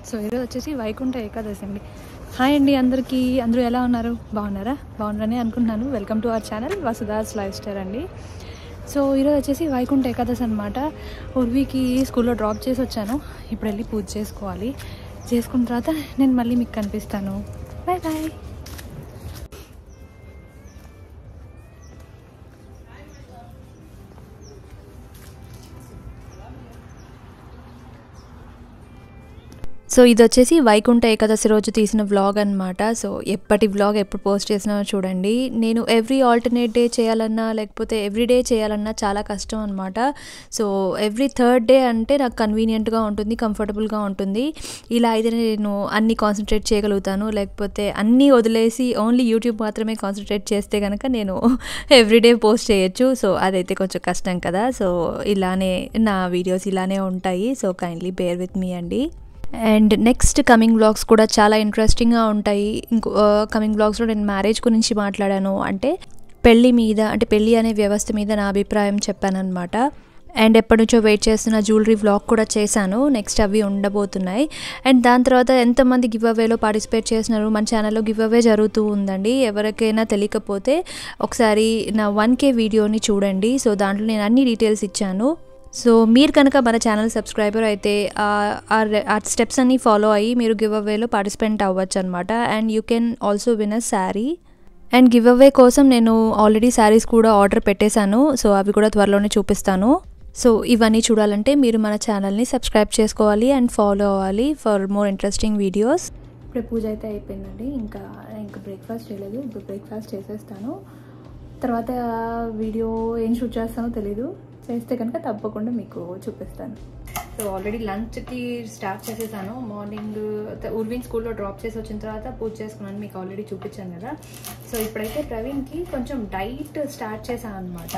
So ఈరోజు వచ్చేసి వైకుంఠ ఏకాదశి అండి హాయ్ అండి అందరికీ అందరూ ఎలా ఉన్నారు బాగున్నారా బాగున్నారని అనుకుంటున్నాను welcome to our channel Vasudha's lifestyle అండి సో ఈరోజు వచ్చేసి వైకుంఠ ఏకాదశి అనమాట ఉర్వికి స్కూల్లో డ్రాప్ చేసి వచ్చాను ఇప్పుడు వెళ్ళి పూజ చేసుకోవాలి చేసుకున్న తర్వాత నేను మళ్ళీ మీకు కనిపిస్తాను బాయ్ బాయ్ సో ఇది వచ్చేసి వైకుంఠ ఏకాదశి రోజు తీసిన వ్లాగ్ అనమాట సో ఎప్పటి వ్లాగ్ ఎప్పుడు పోస్ట్ చేసినా చూడండి నేను ఎవ్రీ ఆల్టర్నేట్ డే చేయాలన్నా లేకపోతే ఎవ్రీ డే చేయాలన్నా చాలా కష్టం అనమాట సో ఎవ్రీ థర్డ్ డే అంటే నాకు కన్వీనియంట్గా ఉంటుంది కంఫర్టబుల్గా ఉంటుంది ఇలా అయితే నేను అన్ని కాన్సన్ట్రేట్ చేయగలుగుతాను లేకపోతే అన్నీ వదిలేసి ఓన్లీ యూట్యూబ్ మాత్రమే కాన్సన్ట్రేట్ చేస్తే కనుక నేను ఎవ్రీడే పోస్ట్ చేయొచ్చు సో అదైతే కొంచెం కష్టం కదా సో ఇలానే నా వీడియోస్ ఇలానే ఉంటాయి so kindly bear with me అండి అండ్ నెక్స్ట్ కమింగ్ బ్లాగ్స్ కూడా చాలా ఇంట్రెస్టింగ్గా ఉంటాయి ఇంకో కమింగ్ బ్లాగ్స్లో నేను మ్యారేజ్ గురించి మాట్లాడాను అంటే పెళ్ళి మీద అంటే పెళ్ళి అనే వ్యవస్థ మీద నా అభిప్రాయం చెప్పానమాట అండ్ ఎప్పటి నుంచో వెయిట్ చేస్తున్న జ్యువెలరీ వ్లాగ్ కూడా చేశాను నెక్స్ట్ అవి ఉండబోతున్నాయి అండ్ దాని తర్వాత ఎంతమంది గివ్ అవేలో పార్టిసిపేట్ చేస్తున్నారు మన ఛానల్లో గివ్ అవే జరుగుతూ ఉందండి ఎవరికైనా తెలియకపోతే ఒకసారి నా వన్ కే వీడియోని చూడండి సో దాంట్లో నేను అన్ని డీటెయిల్స్ ఇచ్చాను సో మీరు కనుక మన ఛానల్ సబ్స్క్రైబర్ అయితే ఆ స్టెప్స్ అన్నీ ఫాలో అయ్యి మీరు గివ్ అవేలో పార్టిసిపేట్ అవ్వచ్చు అనమాట and you can also win a sari and giveaway కోసం నేను ఆల్రెడీ శారీస్ కూడా ఆర్డర్ పెట్టేశాను సో అవి కూడా త్వరలోనే చూపిస్తాను సో ఇవన్నీ చూడాలంటే మీరు మన ఛానల్ని సబ్స్క్రైబ్ చేసుకోవాలి అండ్ ఫాలో అవ్వాలి ఫర్ మోర్ ఇంట్రెస్టింగ్ వీడియోస్ ఇప్పుడే పూజ అయితే అయిపోయిందండి ఇంకా ఇంకా బ్రేక్ఫాస్ట్ చేయలేదు ఇప్పుడు బ్రేక్ఫాస్ట్ చేసేస్తాను తర్వాత వీడియో ఏం షూట్ చేస్తానో తెలీదు చేస్తే కనుక తప్పకుండా మీకు చూపిస్తాను సో ఆల్రెడీ లంచ్కి స్టార్ట్ చేసేసాను మార్నింగ్ ఉర్విన్ స్కూల్లో డ్రాప్ చేసి వచ్చిన తర్వాత పూజ చేసుకున్నాను మీకు ఆల్రెడీ చూపించాను కదా సో ఇప్పుడైతే ప్రవీణ్కి కొంచెం డైట్ స్టార్ట్ చేశాను అనమాట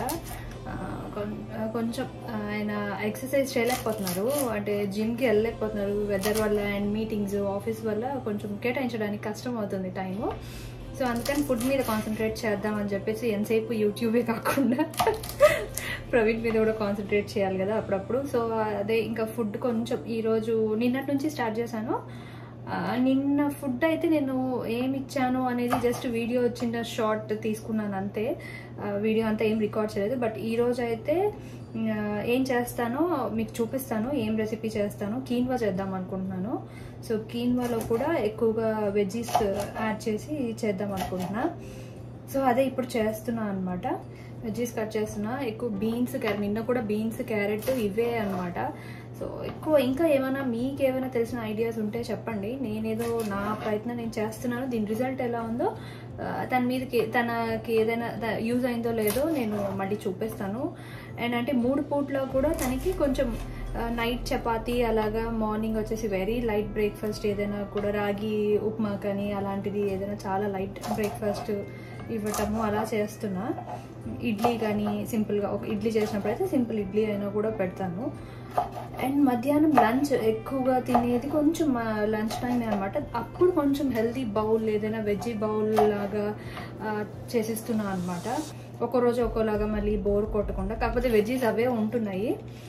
కొంచెం ఆయన ఎక్సర్సైజ్ చేయలేకపోతున్నారు అంటే జిమ్కి వెళ్ళలేకపోతున్నారు వెదర్ వల్ల అండ్ మీటింగ్స్ ఆఫీస్ వల్ల కొంచెం కేటాయించడానికి కష్టం అవుతుంది టైము సో అందుకని ఫుడ్ మీద కాన్సన్ట్రేట్ చేద్దామని చెప్పేసి ఎంతసేపు యూట్యూబే కాకుండా ప్రవీణ్ మీద కూడా కాన్సన్ట్రేట్ చేయాలి కదా అప్పుడప్పుడు సో అదే ఇంకా ఫుడ్ కొంచెం ఈరోజు నిన్నటి నుంచి స్టార్ట్ చేశాను నిన్న ఫుడ్ అయితే నేను ఏమి ఇచ్చాను అనేది జస్ట్ వీడియో చిన్న షార్ట్ తీసుకున్నాను అంతే వీడియో అంతా ఏం రికార్డ్ చేయలేదు బట్ ఈరోజు అయితే ఏం చేస్తానో మీకు చూపిస్తాను ఏం రెసిపీ చేస్తాను కీన్వా చేద్దాం అనుకుంటున్నాను సో కీన్వాలో కూడా ఎక్కువగా వెజ్జీస్ యాడ్ చేసి చేద్దాం అనుకుంటున్నా సో అదే ఇప్పుడు చేస్తున్నా అనమాట వెజ్జీస్ కట్ చేస్తున్నా ఎక్కువ బీన్స్ క్యారెట్ నిన్న కూడా బీన్స్ క్యారెట్ ఇవే అనమాట సో ఎక్కువ ఇంకా ఏమైనా మీకు ఏమైనా తెలిసిన ఐడియాస్ ఉంటే చెప్పండి నేనేదో నా ప్రయత్నం నేను చేస్తున్నాను దీని రిజల్ట్ ఎలా ఉందో తన మీదకి తనకి ఏదైనా యూజ్ అయిందో లేదో నేను మళ్ళీ చూపిస్తాను అండ్ అంటే మూడు పూట్లో కూడా తనకి కొంచెం నైట్ చపాతీ అలాగా మార్నింగ్ వచ్చేసి వెరీ లైట్ బ్రేక్ఫాస్ట్ ఏదైనా కూడా రాగి ఉప్మా కానీ అలాంటిది ఏదైనా చాలా లైట్ బ్రేక్ఫాస్ట్ ఇవ్వటము అలా చేస్తున్నా ఇడ్లీ కానీ సింపుల్గా ఒక ఇడ్లీ చేసినప్పుడు అయితే సింపుల్ ఇడ్లీ అయినా కూడా పెడతాను అండ్ మధ్యాహ్నం లంచ్ ఎక్కువగా తినేది కొంచెం లంచ్ టైం అనమాట అప్పుడు కొంచెం హెల్తీ బౌల్ ఏదైనా వెజ్జీ బౌల్ లాగా చేసిస్తున్నా అనమాట ఒక్కరోజు ఒక్కోలాగా మళ్ళీ బోర్ కొట్టకుండా కాకపోతే వెజ్జీస్ అవే ఉంటున్నాయి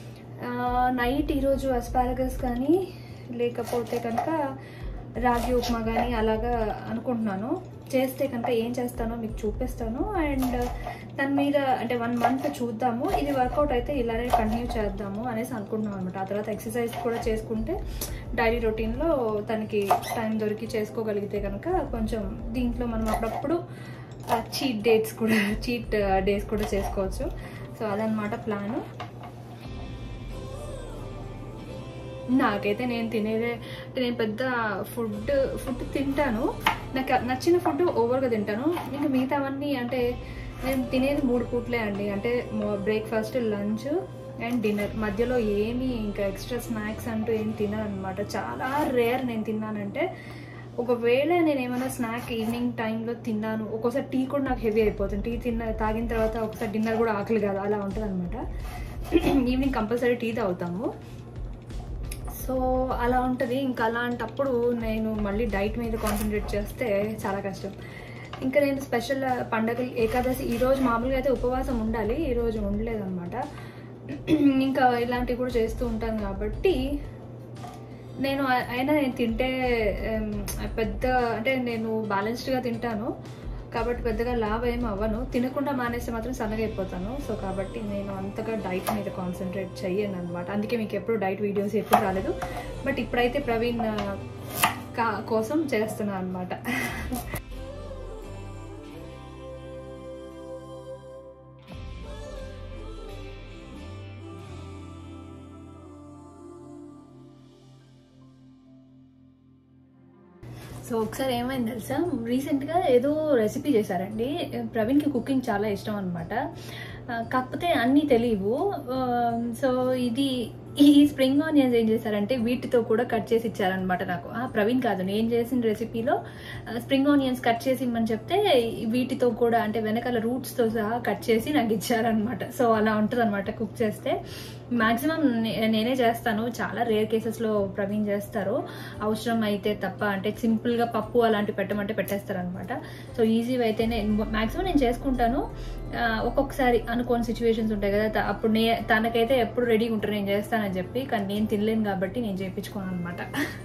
నైట్ ఈరోజు అస్పారగస్ కానీ లేకపోతే కనుక రాగి ఉప్మా కానీ అలాగా అనుకుంటున్నాను చేస్తే కనుక ఏం చేస్తానో మీకు చూపిస్తాను అండ్ దాని మీద అంటే వన్ మంత్ చూద్దాము ఇది వర్కౌట్ అయితే ఇలానే కంటిన్యూ చేద్దాము అనేసి అనుకుంటున్నాం అనమాట ఆ తర్వాత ఎక్సర్సైజ్ కూడా చేసుకుంటే డైలీ రొటీన్లో తనకి టైం దొరికి చేసుకోగలిగితే కనుక కొంచెం దీంట్లో మనం అప్పుడప్పుడు చీట్ డేట్స్ కూడా చీట్ డేస్ కూడా చేసుకోవచ్చు సో అదనమాట ప్లాను నాకైతే నేను తినేదే నేను పెద్ద ఫుడ్ ఫుడ్ తింటాను నాకు నచ్చిన ఫుడ్ ఓవర్గా తింటాను ఇంకా మిగతావన్నీ అంటే నేను తినేది మూడు పూట్లే అండి అంటే బ్రేక్ఫాస్ట్ లంచ్ అండ్ డిన్నర్ మధ్యలో ఏమి ఇంకా ఎక్స్ట్రా స్నాక్స్ అంటూ ఏం తినను అనమాట చాలా రేర్ నేను తిన్నానంటే ఒకవేళ నేను ఏమైనా స్నాక్ ఈవినింగ్ టైంలో తిన్నాను ఒక్కోసారి టీ కూడా నాకు హెవీ అయిపోతుంది టీ తిన్న తాగిన తర్వాత ఒకసారి డిన్నర్ కూడా ఆకలి కాదు అలా ఉంటుంది అనమాట ఈవినింగ్ కంపల్సరీ టీ తాగుతాము సో అలా ఉంటుంది ఇంకా అలాంటప్పుడు నేను మళ్ళీ డైట్ మీద కాన్సన్ట్రేట్ చేస్తే చాలా కష్టం ఇంకా నేను స్పెషల్ పండగ ఏకాదశి ఈరోజు మామూలుగా అయితే ఉపవాసం ఉండాలి ఈరోజు ఉండలేదన్నమాట ఇంకా ఇలాంటివి కూడా చేస్తూ ఉంటాను కాబట్టి నేను ఆ- అయినా నేను తింటే ఉమ్, పెద్ద అంటే నేను బ్యాలెన్స్డ్గా తింటాను కాబట్టి పెద్దగా లావ్ ఏం అవ్వను తినకుండా మానేస్తే మాత్రం సన్నగా అయిపోతాను సో కాబట్టి నేను అంతగా డైట్ మీద కాన్సన్ట్రేట్ చెయ్యను అనమాట అందుకే మీకు ఎప్పుడు డైట్ వీడియోస్ ఎప్పుడు రాలేదు బట్ ఇప్పుడైతే ప్రవీణ్ ఆ, కా కోసం చేస్తున్నాను అనమాట సో ఒకసారి ఏమైంది తెలుసా రీసెంట్గా ఏదో రెసిపీ చేశారండి ప్రవీణ్కి కుకింగ్ చాలా ఇష్టం అనమాట కాకపోతే అన్నీ తెలియవు ఆ, సో ఇది ఈ స్ప్రింగ్ ఆనియన్స్ ఏం చేశారంటే వీటితో కూడా కట్ చేసి ఇచ్చారనమాట నాకు ఆ, ప్రవీణ్ కాదు నేను చేసిన రెసిపీలో స్ప్రింగ్ ఆనియన్స్ కట్ చేసి ఇమ్మని చెప్తే వీటితో కూడా అంటే వెనకాల రూట్స్తో సహా కట్ చేసి నాకు ఇచ్చారనమాట సో అలా ఉంటుంది అనమాట కుక్ చేస్తే మాక్సిమం నేనే చేస్తాను చాలా రేర్ కేసెస్లో ప్రవీణ్ చేస్తారు అవసరం అయితే తప్ప అంటే సింపుల్గా పప్పు అలాంటి పెట్టమంటే పెట్టేస్తారనమాట సో ఈజీ అయితేనే మాక్సిమం నేను చేసుకుంటాను ఆ, ఒక్కొక్కసారి అనుకోని సిచ్యువేషన్స్ ఉంటాయి కదా త- అప్పుడు నే తనకైతే ఎప్పుడు రెడీగా ఉంటారు నేను చేస్తానని చెప్పి కానీ నేను తినలేను కాబట్టి నేను చేయించుకోను అనమాట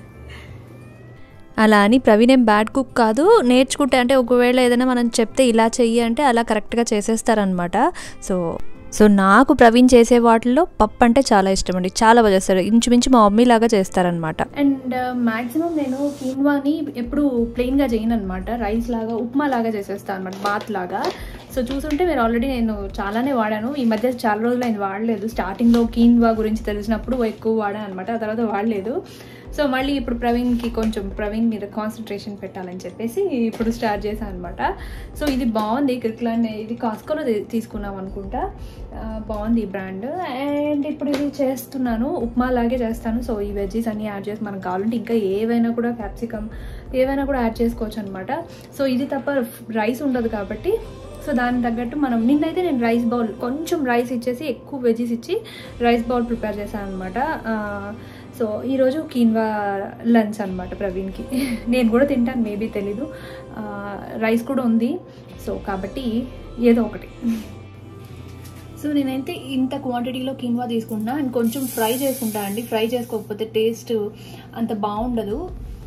అలా అని ప్రవీణ్ ఏం బ్యాడ్ కుక్ కాదు నేర్చుకుంటే అంటే ఒకవేళ ఏదైనా మనం చెప్తే ఇలా చెయ్యి అంటే అలా కరెక్ట్గా చేసేస్తారనమాట సో సో నాకు ప్రవీణ్ చేసే వాటిల్లో పప్పు అంటే చాలా ఇష్టం అండి చాలా బాగా చేస్తారు ఇంచుమించు మా మమ్మీ లాగా చేస్తారనమాట అండ్ మాక్సిమం నేను కీన్వాని ఎప్పుడు ప్లెయిన్గా చేయను అనమాట రైస్ లాగా ఉప్మా లాగా చేసేస్తాను అనమాట బాత్ లాగా సో చూసుంటే మీరు ఆల్రెడీ నేను చాలానే వాడాను ఈ మధ్య చాలా రోజులు ఆయన వాడలేదు స్టార్టింగ్లో కీన్వా గురించి తెలిసినప్పుడు ఎక్కువ వాడాను అనమాట ఆ తర్వాత వాడలేదు సో మళ్ళీ ఇప్పుడు ప్రవీణ్కి కొంచెం ప్రవీణ్ మీద కాన్సన్ట్రేషన్ పెట్టాలని చెప్పేసి ఇప్పుడు స్టార్ట్ చేశాను అనమాట సో ఇది బాగుంది క్రిక్లాన్ ఇది కాస్కోలో తీ- తీసుకున్నాం అనుకుంటా ఆ, బాగుంది ఈ బ్రాండ్ అండ్ ఇప్పుడు ఇది చేస్తున్నాను ఉప్మా లాగే చేస్తాను సో ఈ వెజ్జీస్ అన్ని యాడ్ చేసి మనకు కావాలంటే ఇంకా ఏవైనా కూడా క్యాప్సికమ్ ఏవైనా కూడా యాడ్ చేసుకోవచ్చు అనమాట సో ఇది తప్ప రైస్ ఉండదు కాబట్టి సో దానికి తగ్గట్టు మనం నిన్నైతే నేను రైస్ బౌల్ కొంచెం రైస్ ఇచ్చేసి ఎక్కువ వెజీస్ ఇచ్చి రైస్ బౌల్ ప్రిపేర్ చేశాను అనమాట సో ఈరోజు కీన్వా లంచ్ అనమాట ప్రవీణ్కి నేను కూడా తింటాను మేబీ తెలీదు ఆ, రైస్ కూడా ఉంది సో కాబట్టి ఏదో ఒకటి సో నేనైతే ఇంత క్వాంటిటీలో కిన్వా తీసుకుంటున్నా అండ్ కొంచెం ఫ్రై చేసుకుంటా అండి ఫ్రై చేసుకోకపోతే టేస్ట్ అంత బాగుండదు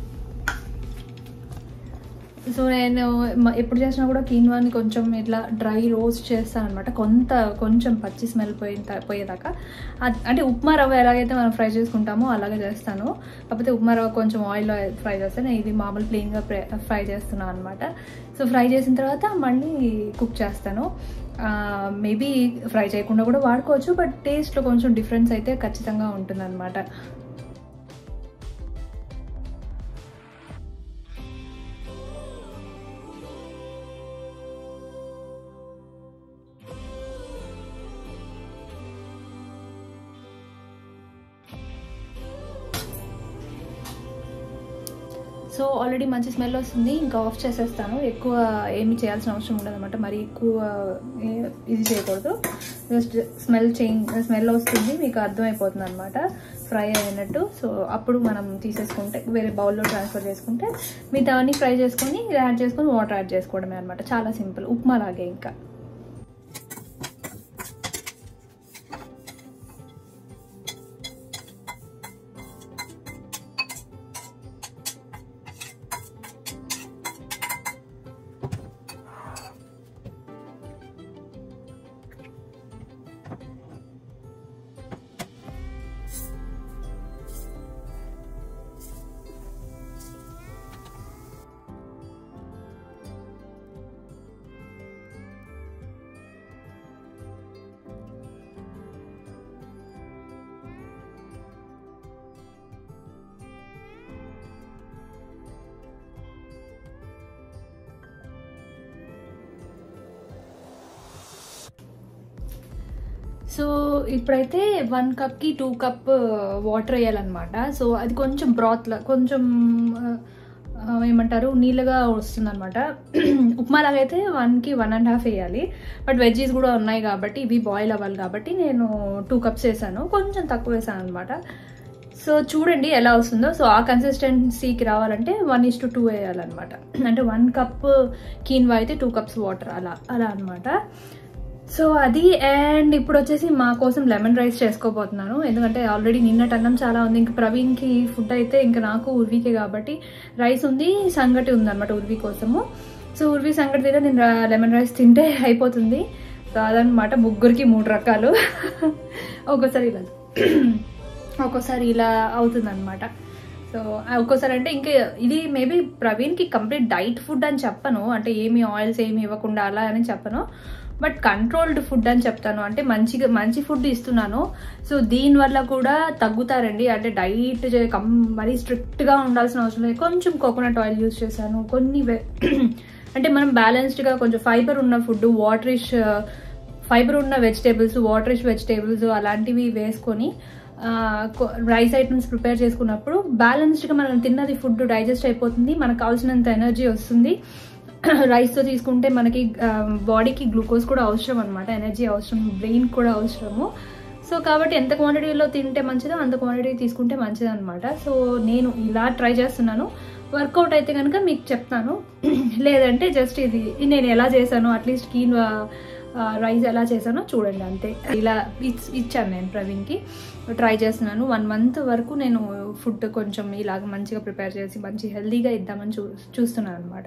సో నేను మ- ఎప్పుడు చేసినా కూడా కీన్వాని కొంచెం ఇట్లా డ్రై రోస్ట్ చేస్తాను అనమాట కొంత కొంచెం పచ్చి స్మెల్ పోయిన త- పోయేదాకా అద్- అంటే ఉప్మా రవ్వ ఎలాగైతే మనం ఫ్రై చేసుకుంటామో అలాగే చేస్తాను కాకపోతే ఉప్మా రవ్వ కొంచెం ఆయిల్లో ఫ్రై చేస్తాను నేను ఇది మామూలు ప్లెయిన్గా ఫ్రై చేస్తున్నాను అనమాట సో ఫ్రై చేసిన తర్వాత మళ్ళీ కుక్ చేస్తాను మేబీ ఫ్రై చేయకుండా కూడా వాడుకోవచ్చు బట్ టేస్ట్లో కొంచెం డిఫరెన్స్ అయితే ఖచ్చితంగా ఉంటుందన్నమాట సో ఆల్రెడీ మంచి స్మెల్ వస్తుంది ఇంకా ఆఫ్ చేసేస్తాను ఎక్కువ ఏమి చేయాల్సిన అవసరం ఉండదు అనమాట మరి ఎక్కువ ఏ- ఇది చేయకూడదు జస్ట్ స్మెల్ చేంజ్ స్మెల్ వస్తుంది మీకు అర్థమైపోతుంది అనమాట ఫ్రై అయినట్టు సో అప్పుడు మనం తీసేసుకుంటే వేరే బౌల్లో ట్రాన్స్ఫర్ చేసుకుంటే మిగతా అన్ని ఫ్రై చేసుకొని యాడ్ చేసుకొని వాటర్ యాడ్ చేసుకోవడమే అనమాట చాలా సింపుల్ ఉప్మా లాగే ఇంకా సో ఇప్పుడైతే వన్ కప్కి టూ కప్ వాటర్ వేయాలన్నమాట సో అది కొంచెం బ్రాత్లా కొంచెం ఆ, ఏమంటారు నీళ్ళగా వస్తుంది అనమాట ఉప్మాలాగా అయితే వన్కి వన్ అండ్ హాఫ్ వేయాలి బట్ వెజ్జీస్ కూడా ఉన్నాయి కాబట్టి ఇవి బాయిల్ అవ్వాలి కాబట్టి నేను టూ కప్స్ వేసాను కొంచెం తక్కువ వేసాను అనమాట సో చూడండి ఎలా వస్తుందో సో ఆ కన్సిస్టెన్సీకి రావాలంటే వన్ ఇస్ టు టూ వేయాలన్నమాట అంటే వన్ కప్ కీన్వా అయితే టూ కప్స్ వాటర్ అలా అలా అనమాట సో అది అండ్ ఇప్పుడు వచ్చేసి మా కోసం లెమన్ రైస్ చేసుకోబోతున్నాను ఎందుకంటే ఆల్రెడీ నిన్నటి అన్నం చాలా ఉంది ఇంకా ప్రవీణ్కి ఫుడ్ అయితే ఇంకా నాకు ఉర్వీకే కాబట్టి రైస్ ఉంది సంగటి ఉంది అనమాట ఉర్వీ కోసము సో ఉర్వీ సంగటి దగ్గర నేను లెమన్ రైస్ తింటే అయిపోతుంది సో అదనమాట ముగ్గురికి మూడు రకాలు ఒక్కోసారి ఇలా ఒక్కోసారి ఇలా అవుతుంది అనమాట సో ఒక్కోసారి అంటే ఇంకా ఇది మేబీ ప్రవీణ్కి కంప్లీట్ డైట్ ఫుడ్ అని చెప్పను అంటే ఏమి ఆయిల్స్ ఏమి ఇవ్వకుండా అలా అని చెప్పను బట్ కంట్రోల్డ్ ఫుడ్ అని చెప్తాను అంటే మంచిగా మంచి ఫుడ్ ఇస్తున్నాను సో దీని వల్ల కూడా తగ్గుతారండి అంటే డైట్ కం మరీ స్ట్రిక్ట్గా ఉండాల్సిన అవసరం లేదు కొంచెం కోకోనట్ ఆయిల్ యూస్ చేశాను కొన్ని వె- అంటే మనం బ్యాలెన్స్డ్గా కొంచెం ఫైబర్ ఉన్న ఫుడ్ వాటరిష్ ఫైబర్ ఉన్న వెజిటేబుల్స్ వాటరిష్ వెజిటేబుల్స్ అలాంటివి వేసుకొని రైస్ ఐటమ్స్ ప్రిపేర్ చేసుకున్నప్పుడు బ్యాలెన్స్డ్గా మనం తిన్నది ఫుడ్ డైజెస్ట్ అయిపోతుంది మనకు కావాల్సినంత ఎనర్జీ వస్తుంది రైస్తో తీసుకుంటే మనకి బాడీకి గ్లూకోజ్ కూడా అవసరం అనమాట ఎనర్జీ అవసరం బ్రెయిన్ కూడా అవసరము సో కాబట్టి ఎంత క్వాంటిటీలో తింటే మంచిదో అంత క్వాంటిటీ తీసుకుంటే మంచిది అనమాట సో నేను ఇలా ట్రై చేస్తున్నాను వర్కౌట్ అయితే కనుక మీకు చెప్తాను లేదంటే జస్ట్ ఇది నేను ఎలా చేశాను అట్లీస్ట్ కీన్ రైస్ ఎలా చేశానో చూడండి అంతే ఇలా ఇచ్- ఇచ్చాను నేను ప్రవీణ్కి ట్రై చేస్తున్నాను వన్ మంత్ వరకు నేను ఫుడ్ కొంచెం ఇలాగ మంచిగా ప్రిపేర్ చేసి మంచి హెల్తీగా ఇద్దామని చూ చూస్తున్నాను అనమాట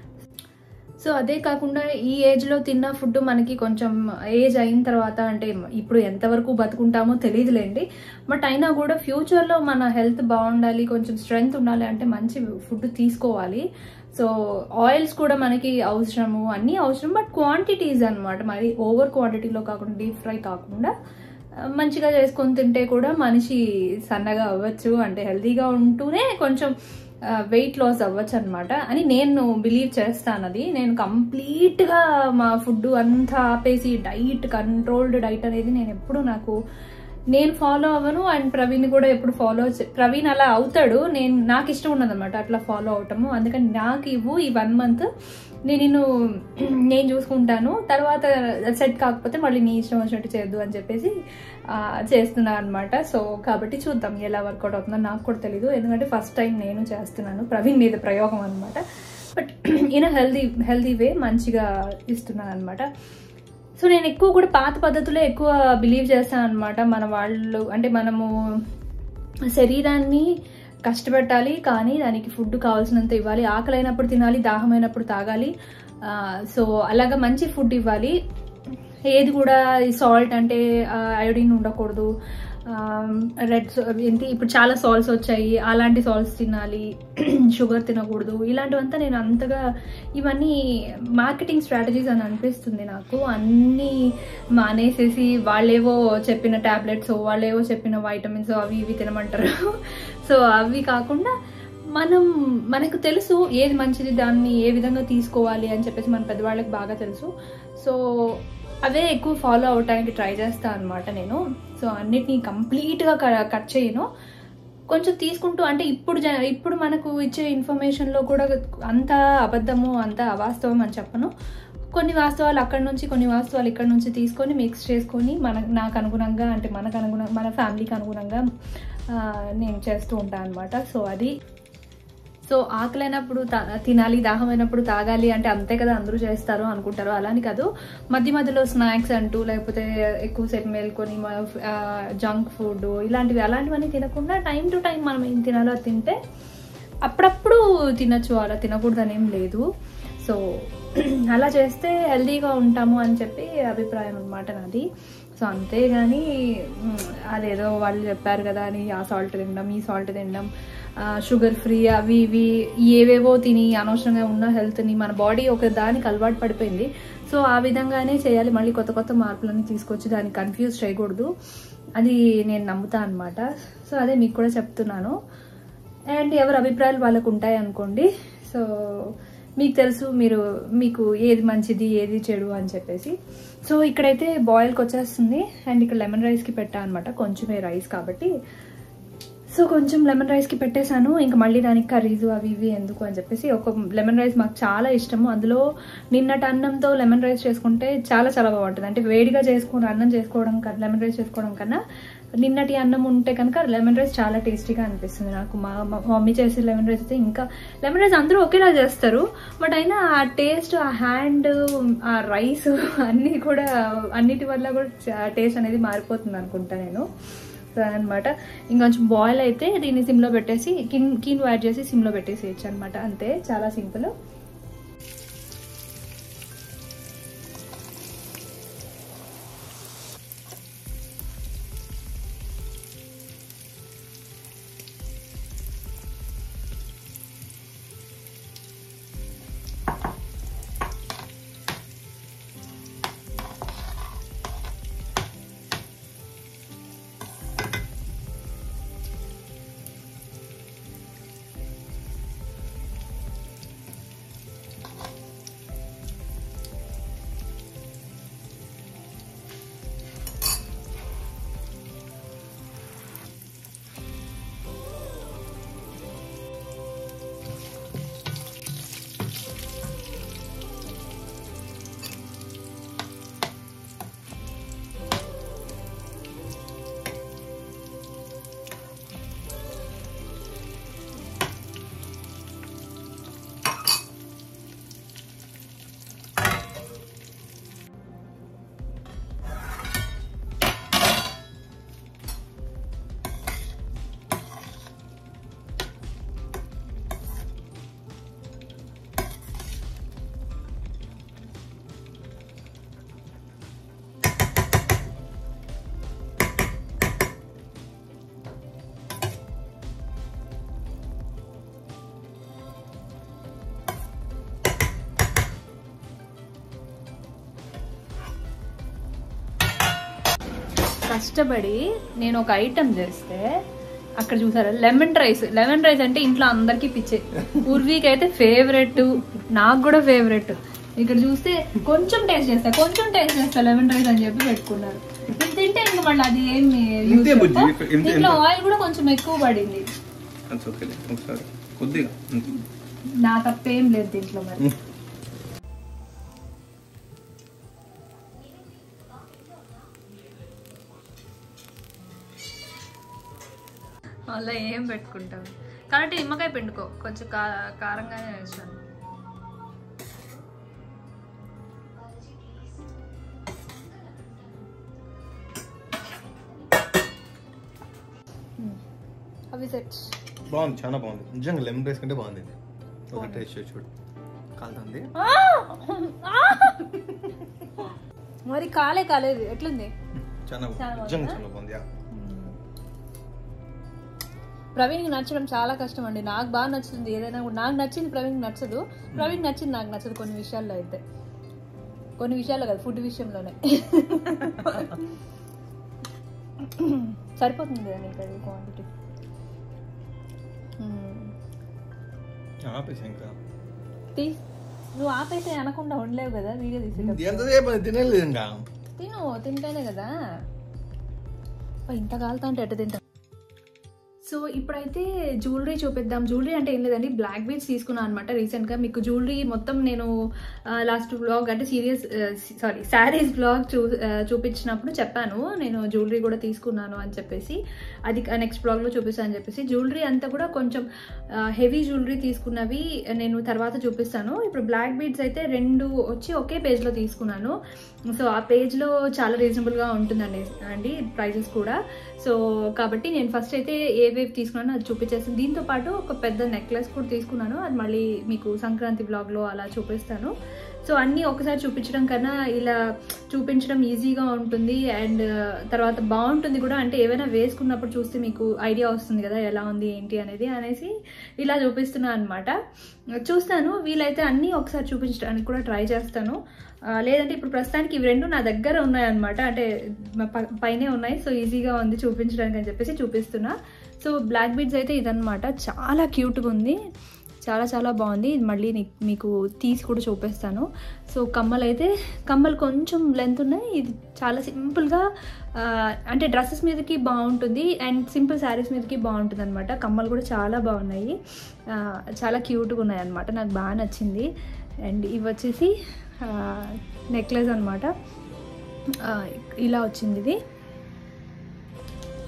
సో అదే కాకుండా ఈ ఏజ్లో తిన్న ఫుడ్ మనకి కొంచెం ఏజ్ అయిన తర్వాత అంటే ఇప్పుడు ఎంతవరకు బతుకుంటామో తెలియదులేండి బట్ అయినా కూడా ఫ్యూచర్లో మన హెల్త్ బాగుండాలి కొంచెం స్ట్రెంగ్త్ ఉండాలి అంటే మంచి ఫుడ్ తీసుకోవాలి సో ఆయిల్స్ కూడా మనకి అవసరము అన్నీ అవసరం బట్ క్వాంటిటీస్ అన్నమాట మరి ఓవర్ క్వాంటిటీలో కాకుండా డీప్ ఫ్రై కాకుండా ఆ, మంచిగా చేసుకొని తింటే కూడా మనిషి సన్నగా అవ్వచ్చు అంటే హెల్తీగా ఉంటూనే కొంచెం వెయిట్ లాస్ అవ్వచ్చు అనమాట అని నేను బిలీవ్ చేస్తాను అది నేను కంప్లీట్గా మా ఫుడ్ అంతా ఆపేసి డైట్ కంట్రోల్డ్ డైట్ అనేది నేను ఎప్పుడు నాకు నేను ఫాలో అవ్వను అండ్ ప్రవీణ్ కూడా ఎప్పుడు ఫాలో ప్రవీణ్ అలా అవుతాడు నేను నాకు ఇష్టం ఉన్నది అనమాట అట్లా ఫాలో అవటము అందుకని నాకు ఇవ్వు ఈ వన్ మంత్ నేను నిన్ను నేను చూసుకుంటాను తర్వాత సెట్ కాకపోతే మళ్ళీ నీ ఇష్టం వచ్చినట్టు చేద్దు అని చెప్పేసి ఆ, చేస్తున్నా అనమాట సో కాబట్టి చూద్దాం ఎలా వర్కౌట్ అవుతుందో నాకు కూడా తెలీదు ఎందుకంటే ఫస్ట్ టైం నేను చేస్తున్నాను ప్రవీణ్ మీద ప్రయోగం అనమాట but in healthy healthy way మంచిగా ఇస్తున్నాను అనమాట సో నేను ఎక్కువ కూడా పాత పద్ధతులే ఎక్కువ బిలీవ్ చేస్తాను అనమాట మన వాళ్ళు అంటే మనము శరీరాన్ని కష్టపెట్టాలి కానీ దానికి ఫుడ్ కావాల్సినంత ఇవ్వాలి ఆకలైనప్పుడు తినాలి దాహమైనప్పుడు తాగాలి ఆ, సో అలాగా మంచి ఫుడ్ ఇవ్వాలి ఏది కూడా సాల్ట్ అంటే అయోడిన్ ఉండకూడదు రెడ్ ఏంటి ఇప్పుడు చాలా సాల్ట్స్ వచ్చాయి అలాంటి సాల్ట్స్ తినాలి షుగర్ తినకూడదు ఇలాంటివంతా నేను అంతగా ఇవన్నీ మార్కెటింగ్ స్ట్రాటజీస్ అని అనిపిస్తుంది నాకు అన్నీ మానేసేసి వాళ్ళేవో చెప్పిన ట్యాబ్లెట్స్ వాళ్ళేవో చెప్పిన వైటమిన్స్ అవి ఇవి తినమంటారు సో అవి కాకుండా మనం మనకు తెలుసు ఏది మంచిది దాన్ని ఏ విధంగా తీసుకోవాలి అని చెప్పేసి మన పెద్దవాళ్ళకి బాగా తెలుసు సో అవే ఎక్కువ ఫాలో అవడానికి ట్రై చేస్తా అనమాట నేను సో అన్నిటినీ కంప్లీట్గా కట్ చేయను కొంచెం తీసుకుంటూ అంటే ఇప్పుడు జ- ఇప్పుడు మనకు ఇచ్చే ఇన్ఫర్మేషన్లో కూడా అంత అబద్ధము అంత అవాస్తవం అని చెప్పను కొన్ని వాస్తవాలు అక్కడ నుంచి కొన్ని వాస్తవాలు ఇక్కడ నుంచి తీసుకొని మిక్స్ చేసుకొని మన నాకు అనుగుణంగా అంటే మనకు అనుగుణంగా మన ఫ్యామిలీకి అనుగుణంగా ఆ, నేను చేస్తూ ఉంటాను అనమాట సో అది సో ఆకలైనప్పుడు తా- తినాలి దాహమైనప్పుడు తాగాలి అంటే అంతే కదా అందరూ చేస్తారు అనుకుంటారు అలాని కాదు మధ్య మధ్యలో స్నాక్స్ అంటూ లేకపోతే ఎక్కువసేపు మేల్కొని జంక్ ఫుడ్ ఇలాంటివి అలాంటివన్నీ తినకుండా టైం టు టైం మనం ఏం తినాలో అది తింటే అప్పుడప్పుడు తినచ్చు అలా తినకూడదని ఏం లేదు సో అలా చేస్తే హెల్తీగా ఉంటాము అని చెప్పి అభిప్రాయం అనమాట నాది సో అంతేగాని మ్, అదేదో వాళ్ళు చెప్పారు కదా అని ఆ సాల్ట్ తినడం ఈ సాల్ట్ తినడం షుగర్ ఫ్రీ అవి ఇవి ఏవేవో తిని అనవసరంగా ఉన్న హెల్త్ని మన బాడీ ఒక దానికి అలవాటు పడిపోయింది సో ఆ విధంగానే చేయాలి మళ్ళీ కొత్త కొత్త మార్పులని తీసుకొచ్చి దాన్ని కన్ఫ్యూజ్ చేయకూడదు అది నేను నమ్ముతా అనమాట సో అదే మీకు కూడా చెప్తున్నాను అండ్ ఎవరి అభిప్రాయాలు వాళ్ళకు ఉంటాయి అనుకోండి సో మీకు తెలుసు మీరు మీకు ఏది మంచిది ఏది చెడు అని చెప్పేసి సో ఇక్కడైతే బాయిల్కి వచ్చేస్తుంది అండ్ ఇక్కడ లెమన్ రైస్కి పెట్టా అనమాట కొంచెమే రైస్ కాబట్టి సో కొంచెం లెమన్ రైస్కి పెట్టేశాను ఇంకా మళ్ళీ దానికి కర్రీస్ అవి ఇవి ఎందుకు అని చెప్పేసి ఒక లెమన్ రైస్ మాకు చాలా ఇష్టము అందులో నిన్నటి అన్నంతో లెమన్ రైస్ చేసుకుంటే చాలా చాలా బాగుంటుంది అంటే వేడిగా చేసుకుని అన్నం చేసుకోవడం కన్నా లెమన్ రైస్ చేసుకోవడం కన్నా నిన్నటి అన్నం ఉంటే కనుక లెమన్ రైస్ చాలా టేస్టీగా అనిపిస్తుంది నాకు మా మా మమ్మీ చేసే లెమన్ రైస్ అయితే ఇంకా లెమన్ రైస్ అందరూ ఒకేలా చేస్తారు బట్ అయినా ఆ టేస్ట్ ఆ హ్యాండ్ ఆ రైస్ అన్నీ కూడా అన్నిటి వల్ల కూడా టేస్ట్ అనేది మారిపోతుంది అనుకుంటా నేను సో అనమాట ఇంకొంచెం బాయిల్ అయితే దీన్ని సిమ్లో పెట్టేసి కిన్ కీన్ యాడ్ చేసి సిమ్లో పెట్టేసేయచ్చు అనమాట అంతే చాలా సింపుల్ కష్టపడి నేను ఒక ఐటమ్ చేస్తే అక్కడ చూసారా లెమన్ రైస్ లెమన్ రైస్ అంటే ఇంట్లో అందరికీ పిచ్చే పూర్వీకి అయితే ఫేవరెట్ నాకు కూడా ఫేవరెట్ ఇక్కడ చూస్తే కొంచెం టేస్ట్ చేస్తా కొంచెం టేస్ట్ చేస్తా లెమన్ రైస్ అని చెప్పి పెట్టుకున్నారు ఇది తింటే ఇంకా మళ్ళీ అది ఏమి use ఇంతే బుజ్జి, చెప్పు. ఇంత- ఇంత- దీంట్లో ఇంత. ఆయిల్ కూడా కొంచెం ఎక్కువ పడింది అది ఓకేలే ఒకసారి కొద్దిగా అంతే. నా తప్పేం లేదు దీంట్లో మరి ఉమ్. అలా ఏం పెట్టుకుంటాం కాబట్టి నిమ్మకాయ పిండుకో కొంచెం కా- కారంగానే వేసాను అవి సెట్ బాగుంది చాలా బాగుంది నిజంగా లెమన్ రైస్ కంటే బాగుంది ఇది ఒక టేస్ట్ చేసి చూడు కాలుతుంది మరి కాలే కాలేదు ఎట్లుంది చాలా చాలా బాగుంది నిజంగా బాగుందా? చాలా బాగుంది యా. ప్రవీణ్కి నచ్చడం చాలా కష్టం అండి నాకు బాగా నచ్చుతుంది ఏదైనా కూడా నాకు నచ్చింది ప్రవీణ్కి నచ్చదు ప్రవీణ్ నచ్చింది నాకు నచ్చదు కొన్ని విషయాల్లో అయితే కొన్ని విషయాల్లో కాదు ఫుడ్ విషయంలోనే సరిపోతుంది కదా నీకు అది క్వాంటిటీ ఆపేసి ఇంకా తీ నువ్వు ఆపైతే అనకుండా ఉండలేవు కదా వీడియో తీసేటప్పుడు ఎంతసేపు అది తినలేదు ఇంకా తిను తింటేనే కదా అబ్బా, ఇంత కాలుతా అంటే ఎట్ట తింటా సో ఇప్పుడైతే జ్యువెలరీ చూపిద్దాం జ్యువెలరీ అంటే ఏం లేదండి బ్లాక్ బీడ్స్ తీసుకున్నాను అనమాట రీసెంట్గా మీకు జ్యువెలరీ మొత్తం నేను లాస్ట్ బ్లాగ్ అంటే సీరియస్ సారీ శారీస్ బ్లాగ్ చూ ఆ, చూపించినప్పుడు చెప్పాను నేను జ్యువెలరీ కూడా తీసుకున్నాను అని చెప్పేసి అది నెక్స్ట్ బ్లాగ్లో చూపిస్తాను అని చెప్పేసి జ్యువెలరీ అంతా కూడా కొంచెం హెవీ జ్యువెలరీ తీసుకున్నవి నేను తర్వాత చూపిస్తాను ఇప్పుడు బ్లాక్ బీడ్స్ అయితే రెండు వచ్చి ఒకే పేజ్లో తీసుకున్నాను సో ఆ పేజ్లో చాలా రీజనబుల్గా ఉంటుందండి అండి ప్రైజెస్ కూడా సో కాబట్టి నేను ఫస్ట్ అయితే ఏ వేవ్ తీసుకున్నానో అది చూపించేస్తాను దీంతో పాటు ఒక పెద్ద నెక్లెస్ కూడా తీసుకున్నాను అది మళ్ళీ మీకు సంక్రాంతి బ్లాగ్లో అలా చూపిస్తాను సో అన్నీ ఒకసారి చూపించడం కన్నా ఇలా చూపించడం ఈజీగా ఉంటుంది అండ్ తర్వాత బాగుంటుంది కూడా అంటే ఏవైనా వేసుకున్నప్పుడు చూస్తే మీకు ఐడియా వస్తుంది కదా ఎలా ఉంది ఏంటి అనేది అనేసి ఇలా చూపిస్తున్నాను అనమాట చూస్తాను వీలైతే అన్నీ ఒకసారి చూపించడానికి కూడా ట్రై చేస్తాను ఆ, లేదంటే ఇప్పుడు ప్రస్తుతానికి ఇవి రెండు నా దగ్గర ఉన్నాయన్నమాట అంటే ప- పైనే ఉన్నాయి సో ఈజీగా ఉంది చూపించడానికి అని చెప్పేసి చూపిస్తున్నా సో బ్లాక్ బీడ్స్ అయితే ఇదన్నమాట చాలా క్యూట్గా ఉంది చాలా చాలా బాగుంది ఇది మళ్ళీ నీ- మీకు తీసి కూడా చూపిస్తాను సో కమ్మలు అయితే కమ్మలు కొంచెం లెంత్ ఉన్నాయి ఇది చాలా సింపుల్గా ఆ, అంటే డ్రెస్సెస్ మీదకి బాగుంటుంది అండ్ సింపుల్ శారీస్ మీదకి బాగుంటుంది అనమాట కమ్మలు కూడా చాలా బాగున్నాయి ఆ, చాలా క్యూట్గా ఉన్నాయి అనమాట నాకు బాగా నచ్చింది అండ్ ఇవి వచ్చేసి నెక్లెస్ అనమాట ఇలా వచ్చింది ఇది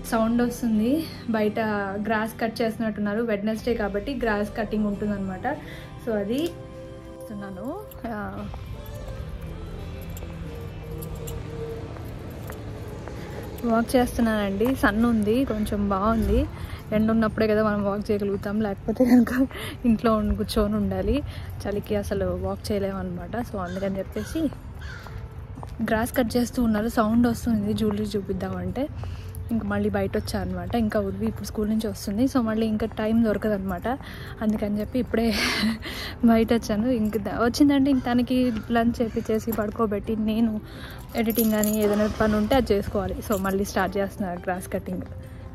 సౌండ్ వస్తుంది బయట గ్రాస్ కట్ చేస్తున్నట్టున్నారు వెడ్నెస్డే కాబట్టి గ్రాస్ కటింగ్ ఉంటుందన్నమాట సో అది చేస్తున్నాను ఆ, వాక్ చేస్తున్నానండి సన్ ఉంది కొంచెం బాగుంది ఎండ ఉన్నప్పుడే కదా మనం వాక్ చేయగలుగుతాం లేకపోతే కనుక ఇంట్లో ఉండి కూర్చొని ఉండాలి చలికి అసలు వాక్ చేయలేము అనమాట సో అందుకని చెప్పేసి గ్రాస్ కట్ చేస్తూ ఉన్నారు సౌండ్ వస్తుంది జ్యువెలరీ చూపిద్దామంటే ఇంకా మళ్ళీ బయట వచ్చా అనమాట ఇంకా ఉర్వి ఇప్పుడు స్కూల్ నుంచి వస్తుంది సో మళ్ళీ ఇంకా టైం దొరకదు అనమాట అందుకని చెప్పి ఇప్పుడే బయట వచ్చాను ఇంక ద- వచ్చిందంటే ఇంక తనకి లంచ్ చేపించేసి పడుకోబెట్టి నేను ఎడిటింగ్ కానీ ఏదైనా పని ఉంటే అది చేసుకోవాలి సో మళ్ళీ స్టార్ట్ చేస్తున్నారు grass cutting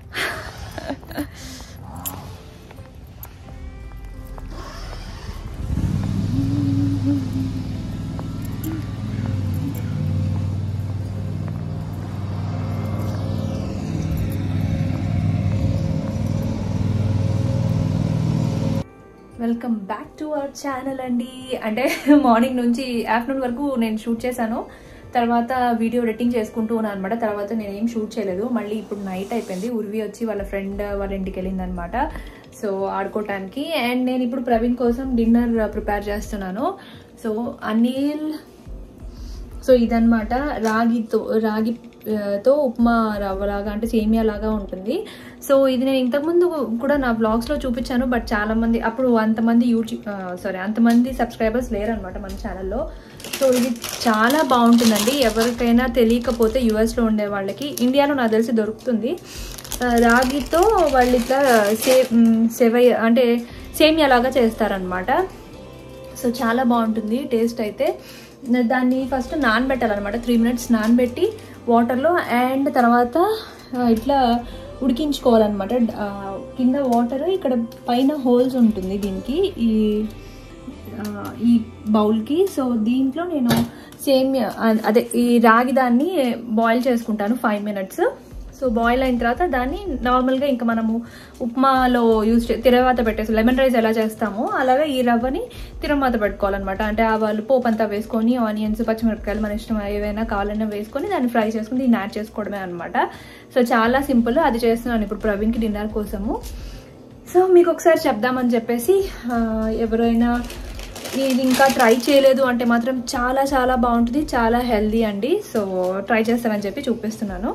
welcome back to our channel అండి అంటే మార్నింగ్ నుంచి ఆఫ్టర్నూన్ వరకు నేను షూట్ చేశాను తర్వాత వీడియో ఎడిటింగ్ చేసుకుంటూ ఉన్నాను అనమాట తర్వాత నేను ఏం షూట్ చేయలేదు మళ్ళీ ఇప్పుడు నైట్ అయిపోయింది ఉర్వి వచ్చి వాళ్ళ ఫ్రెండ్ వాళ్ళ ఇంటికి వెళ్ళింది అనమాట సో ఆడుకోవటానికి అండ్ నేను ఇప్పుడు ప్రవీణ్ కోసం డిన్నర్ ప్రిపేర్ చేస్తున్నాను సో అనిల్ సో ఇదన్నమాట రాగితో రాగి ఆ, తో ఉప్మా రవ్వ లాగా అంటే సేమియా లాగా ఉంటుంది సో ఇది నేను ఇంతకుముందు కూడా నా బ్లాగ్స్లో చూపించాను బట్ చాలా మంది అప్పుడు అంతమంది యూట్యూబ్ సారీ అంతమంది సబ్స్క్రైబర్స్ లేరనమాట మన ఛానల్లో సో ఇది చాలా బాగుంటుందండి ఎవరికైనా తెలియకపోతే యుఎస్లో ఉండే వాళ్ళకి ఇండియాలో నాకు తెలిసి దొరుకుతుంది ఆ, రాగితో వాళ్ళు ఇట్లా సే మ్, సెవై అంటే సేమియా లాగా చేస్తారనమాట సో చాలా బాగుంటుంది టేస్ట్ అయితే దాన్ని ఫస్ట్ నానబెట్టాలన్నమాట త్రీ మినిట్స్ నానబెట్టి వాటర్లో అండ్ తర్వాత ఆ, ఇట్లా ఉడికించుకోవాలన్నమాట ఆ, కింద వాటర్ ఇక్కడ పైన హోల్స్ ఉంటుంది దీనికి ఈ ఆ, ఈ బౌల్కి సో దీంట్లో నేను సేమ్ అదే ఈ రాగి దాన్ని బాయిల్ చేసుకుంటాను ఫైవ్ మినిట్స్ సో బాయిల్ అయిన తర్వాత దాన్ని నార్మల్గా ఇంకా మనము ఉప్మాలో యూజ్ చే తిరవాత పెట్టేసి లెమన్ రైస్ ఎలా చేస్తామో అలాగే ఈ రవ్వని తిరమాత పెట్టుకోవాలన్నమాట అంటే ఆవాలు పోపు అంతా వేసుకొని ఆనియన్స్ పచ్చిమిరపకాయలు మన ఇష్టం ఏవైనా కావాలన్నా వేసుకొని దాన్ని ఫ్రై చేసుకుని దీన్ని యాడ్ చేసుకోవడమే అనమాట సో చాలా సింపుల్ అది చేస్తున్నాను ఇప్పుడు ప్రవీణ్కి డిన్నర్ కోసము సో మీకు ఒకసారి చెప్దామని చెప్పేసి ఆ, ఎవరైనా ఇది ఇంకా ట్రై చేయలేదు అంటే మాత్రం చాలా చాలా బాగుంటుంది చాలా హెల్దీ అండి సో ట్రై చేస్తామని చెప్పి చూపిస్తున్నాను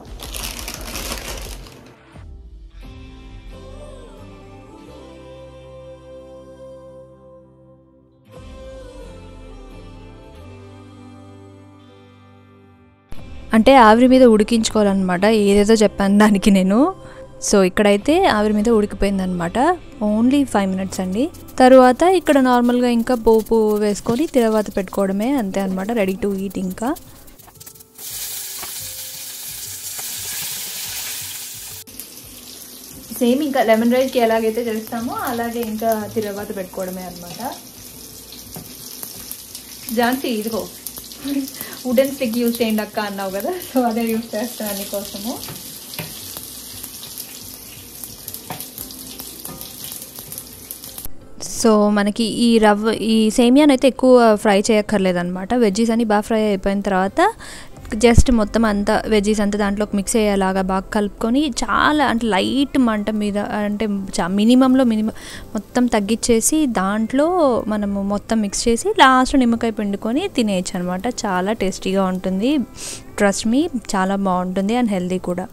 అంటే ఆవిరి మీద ఉడికించుకోవాలన్నమాట ఏదేదో చెప్పాను దానికి నేను సో ఇక్కడైతే ఆవిరి మీద ఉడికిపోయిందనమాట ఓన్లీ ఫైవ్ మినిట్స్ అండి తరువాత ఇక్కడ నార్మల్గా ఇంకా పోపు వేసుకొని తిరవాత పెట్టుకోవడమే అంతే అనమాట రెడీ టు ఈట్ ఇంకా సేమ్ ఇంకా లెమన్ రైస్కి ఎలాగైతే చేస్తామో అలాగే ఇంకా తిరవాత పెట్టుకోవడమే అనమాట ఝాన్సీ ఇదిగో వుడెన్ స్టిక్ యూజ్ చేయండి అక్క అన్నావు కదా సో అదే యూజ్ చేస్తాను అందుకోసము సో మనకి ఈ రవ్వ ఈ సేమియాని అయితే ఎక్కువ ఫ్రై చేయక్కర్లేదన్నమాట వెజ్జీస్ అని బాగా ఫ్రై అయిపోయిన తర్వాత జస్ట్ మొత్తం అంతా వెజ్జీస్ అంతా దాంట్లోకి మిక్స్ అయ్యేలాగా బాగా కలుపుకొని చాలా అంటే లైట్ మంట మీద అంటే చా మినిమంలో మినిమం మొత్తం తగ్గించేసి దాంట్లో మనము మొత్తం మిక్స్ చేసి లాస్ట్ నిమ్మకాయ పిండుకొని తినేయచ్చు అనమాట చాలా టేస్టీగా ఉంటుంది ట్రస్ట్ మీ చాలా బాగుంటుంది అండ్ హెల్దీ కూడా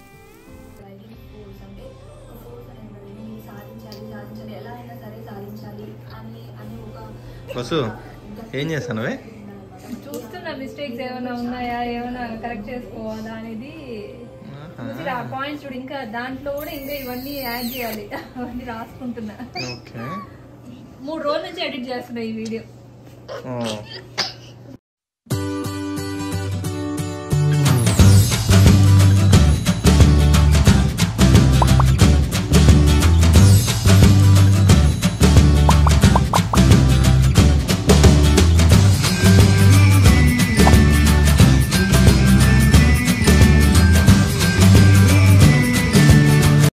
వసు ఏం చేస్తానవే చూస్తున్న మిస్టేక్స్ ఏమైనా ఉన్నాయా ఏమైనా కరెక్ట్ చేసుకోవాలా అనేది చూసి ఆ పాయింట్స్ చూడు ఇంకా దాంట్లో కూడా ఇంకా ఇవన్నీ యాడ్ చేయాలి అవన్నీ రాసుకుంటున్నా ఓకే మూడు రోజుల నుంచి ఎడిట్ చేస్తున్నా ఈ వీడియో